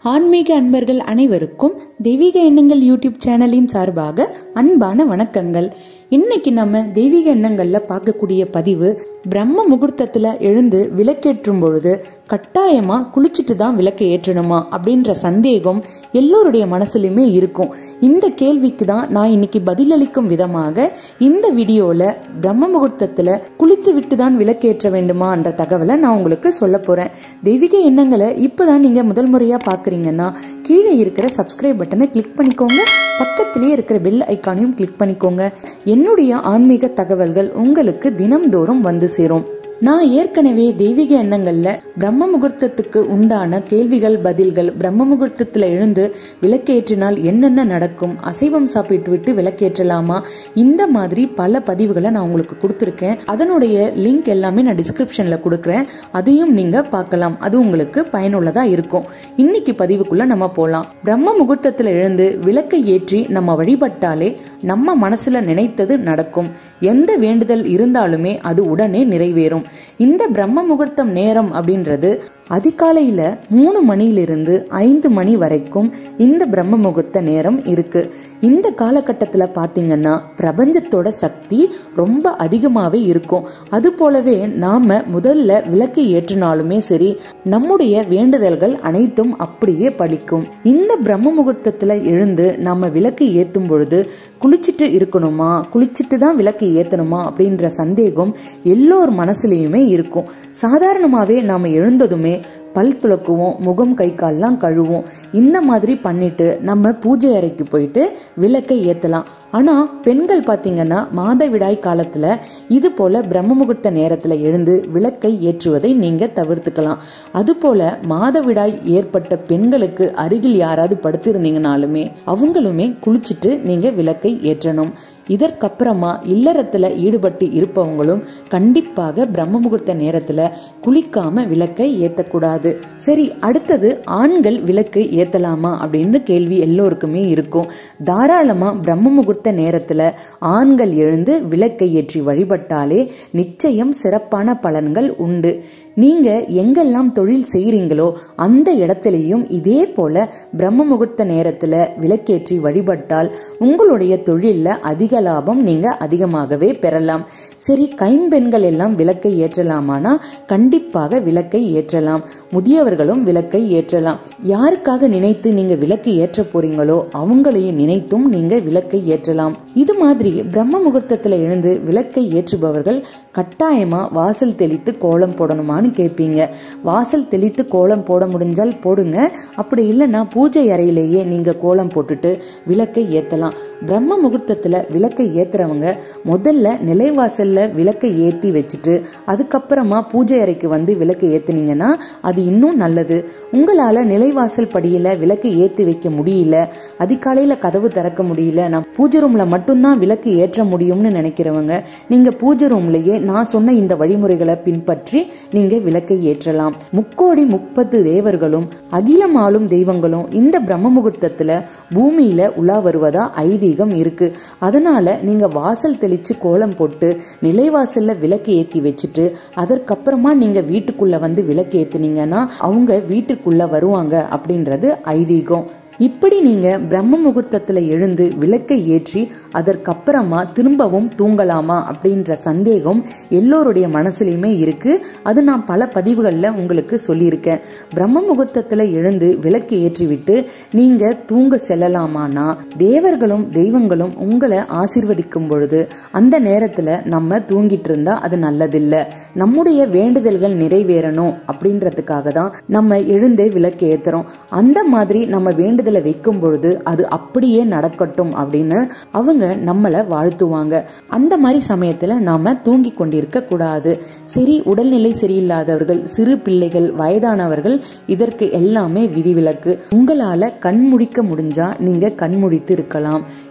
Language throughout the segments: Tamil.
ஆன்மீக அன்பர்கள் அனைவருக்கும் தெய்வீக எண்ணங்கள் யூடியூப் சேனலின் சார்பாக அன்பான வணக்கங்கள் இன்னைக்கு நம்ம தெய்வீக எண்ணங்கள்ல பார்க்கக்கூடிய பதிவு பிரம்ம முகூர்த்தத்துல எழுந்து விளக்கேற்றும் பொழுது கட்டாயமா குளிச்சுட்டு தான் விளக்கு ஏற்றணுமா அப்படின்ற சந்தேகம் எல்லோருடைய மனசுலயுமே இருக்கும் இந்த கேள்விக்கு தான் நான் இன்னைக்கு பதிலளிக்கும் விதமாக இந்த வீடியோல பிரம்ம முகூர்த்தத்துல குளித்து விட்டு தான் விளக்கேற்ற வேண்டுமான்ற தகவலை நான் உங்களுக்கு சொல்ல போறேன் தெய்வீக எண்ணங்களை இப்பதான் நீங்க முதல் முறையா பாக்குறீங்கன்னா கீழே இருக்கிற சப்ஸ்கிரைப் பட்டனை கிளிக் பண்ணிக்கோங்க பக்கத்திலேயே இருக்கிற பெல் ஐக்கானையும் கிளிக் பண்ணிக்கோங்க என்னுடைய ஆன்மீக தகவல்கள் உங்களுக்கு தினம்தோறும் வந்து சேரும் நான் ஏற்கனவே தெய்வீக எண்ணங்கள்ல பிரம்ம முகூர்த்தத்துக்கு உண்டான கேள்விகள் பதில்கள் பிரம்ம முகூர்த்தத்துல எழுந்து விளக்கேற்றினால் என்னென்ன நடக்கும் அசைவம் சாப்பிட்டு விட்டு விளக்கேற்றலாமா இந்த மாதிரி பல பதிவுகளை நான் உங்களுக்கு கொடுத்துருக்கேன் அதனுடைய லிங்க் எல்லாமே நான் டிஸ்கிரிப்ஷன்ல கொடுக்குறேன் அதையும் நீங்க பார்க்கலாம் அது உங்களுக்கு பயனுள்ளதா இருக்கும் இன்னைக்கு பதிவுக்குள்ள நம்ம போலாம் பிரம்ம முகூர்த்தத்துல எழுந்து விளக்கை ஏற்றி நம்ம வழிபட்டாலே நம்ம மனசுல நினைத்தது நடக்கும் எந்த வேண்டுதல் இருந்தாலுமே அது உடனே நிறைவேறும் இந்த பிரம்ம முகூர்த்தம் நேரம் அப்படின்றது அதிகாலையில மூணு மணியிலிருந்து ஐந்து மணி வரைக்கும் இந்த பிரம்ம முகூர்த்த நேரம் இருக்கு இந்த காலகட்டத்துல பாத்தீங்கன்னா பிரபஞ்சத்தோட சக்தி ரொம்ப அதிகமாவே இருக்கும் அது போலவே நாம முதல்ல விளக்கு ஏற்றினாலுமே சரி நம்முடைய வேண்டுதல்கள் அனைத்தும் அப்படியே பலிக்கும் இந்த பிரம்ம முகூர்த்தத்துல எழுந்து நம்ம விளக்கு ஏத்தும் பொழுது குளிச்சுட்டு இருக்கணுமா குளிச்சுட்டு தான் விளக்கு ஏத்தணுமா அப்படின்ற சந்தேகம் எல்லோர் மனசுலயுமே இருக்கும் சாதாரணமாவே நாம எழுந்ததுமே பல் துளக்குவோம் முகம் கை கால்லாம் கழுவோம் இந்த மாதிரி பண்ணிட்டு நம்ம பூஜை அறைக்கு போயிட்டு விளக்கை ஏத்தலாம் ஆனா பெண்கள் பாத்தீங்கன்னா மாதவிடாய் காலத்துல இது போல பிரம்ம முகூர்த்த நேரத்துல எழுந்து விளக்கை ஏற்றுவதை நீங்க தவிர்த்துக்கலாம் அது போல மாதவிடாய் ஏற்பட்ட பெண்களுக்கு அருகில் யாராவது படுத்திருந்தீங்கனாலுமே அவங்களுமே குளிச்சுட்டு நீங்க விளக்கை ஏற்றணும் இதற்கப்புறமா இல்லறத்துல ஈடுபட்டு இருப்பவங்களும் கண்டிப்பாக பிரம்ம முகூர்த்த நேரத்துல குளிக்காம விளக்கை ஏத்தக்கூடாது சரி அடுத்தது ஆண்கள் விளக்கு ஏத்தலாமா அப்படின்னு கேள்வி எல்லோருக்குமே இருக்கும் தாராளமா பிரம்ம முகூர்த்த நேரத்துல ஆண்கள் எழுந்து விளக்கை ஏற்றி வழிபட்டாலே நிச்சயம் சிறப்பான பலன்கள் உண்டு நீங்க எங்கெல்லாம் தொழில் செய்யறீங்களோ அந்த இடத்துலயும் இதே போல பிரம்ம முகூர்த்த நேரத்துல விளக்கேற்றி வழிபட்டால் உங்களுடைய தொழில்ல அதிக லாபம் நீங்க அதிகமாகவே பெறலாம் சரி கைம்பெண்கள் எல்லாம் விளக்கை ஏற்றலாமானா கண்டிப்பாக விளக்கை ஏற்றலாம் முதியவர்களும் விளக்கை ஏற்றலாம் யாருக்காக நினைத்து நீங்க விளக்கு ஏற்ற போறீங்களோ அவங்களையும் நினைத்தும் நீங்க விளக்கை ஏற்றலாம் இது மாதிரி பிரம்ம முகூர்த்தத்துல எழுந்து விளக்கை ஏற்றுபவர்கள் கட்டாயமா வாசல் தெளித்து கோலம் போடணுமான்னு கேட்பீங்க வாசல் தெளித்து கோலம் போட முடிஞ்சால் போடுங்க அப்படி இல்லைன்னா பூஜை அறையிலேயே நீங்க கோலம் போட்டுட்டு விளக்கை ஏத்தலாம் பிரம்ம முகூர்த்தத்துல விளக்கை ஏத்துறவங்க முதல்ல நிலைவாசல்ல விளக்கை ஏத்தி வச்சுட்டு அதுக்கப்புறமா பூஜை அறைக்கு வந்து விளக்கை ஏத்துனீங்கன்னா அது இன்னும் நல்லது உங்களால நிலைவாசல் படியில விளக்கு ஏத்தி வைக்க முடியல அதிகாலையில கதவு திறக்க முடியல நான் பூஜை ரூம்ல மட்டும்தான் விளக்கு ஏற்ற முடியும்னு நினைக்கிறவங்க நீங்க பூஜை ரூம்லயே நான் சொன்ன இந்த வழிமுறைகளை பின்பற்றி நீங்க விளக்கை ஏற்றலாம் முக்கோடி முப்பது தேவர்களும் அகிலம் ஆளும் தெய்வங்களும் இந்த பிரம்ம முகூர்த்தத்துல பூமியில உலா வருவதா ஐதீகம் இருக்கு அதனால நீங்க வாசல் தெளிச்சு கோலம் போட்டு நிலைவாசல்ல விளக்கு ஏத்தி வச்சுட்டு அதற்கப்புறமா நீங்க வீட்டுக்குள்ள வந்து விளக்கு ஏத்துனீங்கன்னா அவங்க வீட்டுக்குள்ள வருவாங்க அப்படின்றது ஐதீகம் இப்படி நீங்க பிரம்ம முகூர்த்தத்துல எழுந்து விளக்கை ஏற்றி அதற்கப்புறமா திரும்பவும் தூங்கலாமா அப்படின்ற சந்தேகம் எல்லோருடைய மனசுலயுமே இருக்கு அது நான் பல பதிவுகள்ல உங்களுக்கு சொல்லியிருக்கேன் பிரம்ம முகூர்த்தத்துல எழுந்து விளக்கு ஏற்றி விட்டு நீங்க தூங்க செல்லலாமானா தேவர்களும் தெய்வங்களும் உங்களை ஆசிர்வதிக்கும் பொழுது அந்த நேரத்துல நம்ம தூங்கிட்டு இருந்தா அது நல்லதில்ல நம்முடைய வேண்டுதல்கள் நிறைவேறணும் அப்படின்றதுக்காக தான் நம்ம எழுந்தே விளக்கு ஏத்துறோம் அந்த மாதிரி நம்ம வேண்டு வேண்டுதலை வைக்கும் பொழுது அது அப்படியே நடக்கட்டும் அப்படின்னு அவங்க நம்மளை வாழ்த்துவாங்க அந்த மாதிரி சமயத்துல நாம தூங்கி கொண்டிருக்க கூடாது சரி உடல்நிலை சரியில்லாதவர்கள் சிறு பிள்ளைகள் வயதானவர்கள் இதற்கு எல்லாமே விதிவிலக்கு உங்களால கண் முடிக்க முடிஞ்சா நீங்க கண் முடித்து இருக்கலாம்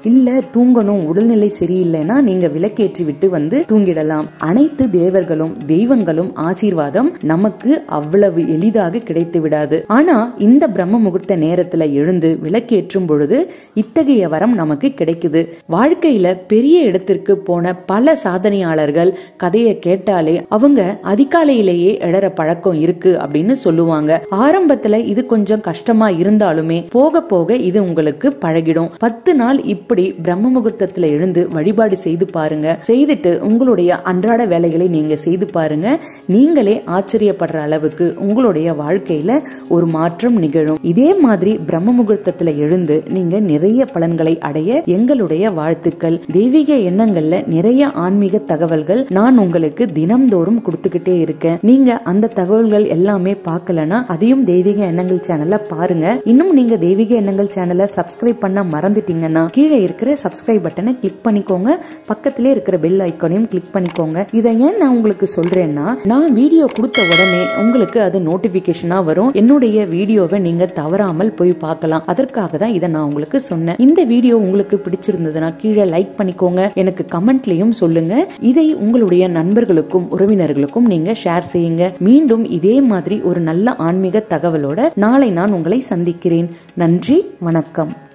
இல்ல தூங்கணும் உடல்நிலை சரியில்லைன்னா நீங்க விளக்கேற்றி விட்டு வந்து தூங்கிடலாம் அனைத்து தேவர்களும் தெய்வங்களும் ஆசீர்வாதம் நமக்கு அவ்வளவு எளிதாக கிடைத்து விடாது ஆனா இந்த பிரம்ம முகூர்த்த நேரத்துல எழுந்து விளக்கேற்றும் பொழுது இத்தகைய வரம் நமக்கு கிடைக்குது வாழ்க்கையில பெரிய இடத்திற்கு போன பல சாதனையாளர்கள் கதையை கேட்டாலே அவங்க அதிகாலையிலேயே எழற பழக்கம் இருக்கு அப்படின்னு சொல்லுவாங்க ஆரம்பத்துல இது கொஞ்சம் கஷ்டமா இருந்தாலுமே போக போக இது உங்களுக்கு பழகிடும் பத்து நாள் இப்படி பிரம்ம முகூர்த்தத்துல எழுந்து வழிபாடு செய்து பாருங்க செய்துட்டு உங்களுடைய அன்றாட வேலைகளை நீங்க செய்து பாருங்க நீங்களே ஆச்சரியப்படுற அளவுக்கு உங்களுடைய வாழ்க்கையில ஒரு மாற்றம் நிகழும் இதே மாதிரி பிரம்ம முகூர்த்தத்துல எழுந்து நீங்க நிறைய பலன்களை அடைய எங்களுடைய வாழ்த்துக்கள் தெய்வீக எண்ணங்கள்ல நிறைய ஆன்மீக தகவல்கள் நான் உங்களுக்கு தினம்தோறும் கொடுத்துக்கிட்டே இருக்கேன் நீங்க அந்த தகவல்கள் எல்லாமே பார்க்கலனா அதையும் தெய்வீக எண்ணங்கள் சேனல்ல பாருங்க இன்னும் நீங்க தெய்வீக எண்ணங்கள் சேனலை சப்ஸ்கிரைப் பண்ண மறந்துட்டீங்கன்னா கீழே இருக்கிற சப்ஸ்கிரைப் பட்டனை கிளிக் பண்ணிக்கோங்க பக்கத்திலே இருக்கிற பெல் ஐக்கானையும் கிளிக் பண்ணிக்கோங்க இதை ஏன் நான் உங்களுக்கு சொல்றேன்னா நான் வீடியோ கொடுத்த உடனே உங்களுக்கு அது நோட்டிபிகேஷனா வரும் என்னுடைய வீடியோவை நீங்க தவறாமல் போய் பார்க்கலாம் அதற்காக தான் இதை நான் உங்களுக்கு சொன்னேன் இந்த வீடியோ உங்களுக்கு பிடிச்சிருந்ததுன்னா கீழே லைக் பண்ணிக்கோங்க எனக்கு கமெண்ட்லயும் சொல்லுங்க இதை உங்களுடைய நண்பர்களுக்கும் உறவினர்களுக்கும் நீங்க ஷேர் செய்யுங்க மீண்டும் இதே மாதிரி ஒரு நல்ல ஆன்மீக தகவலோட நாளை நான் உங்களை சந்திக்கிறேன் நன்றி வணக்கம்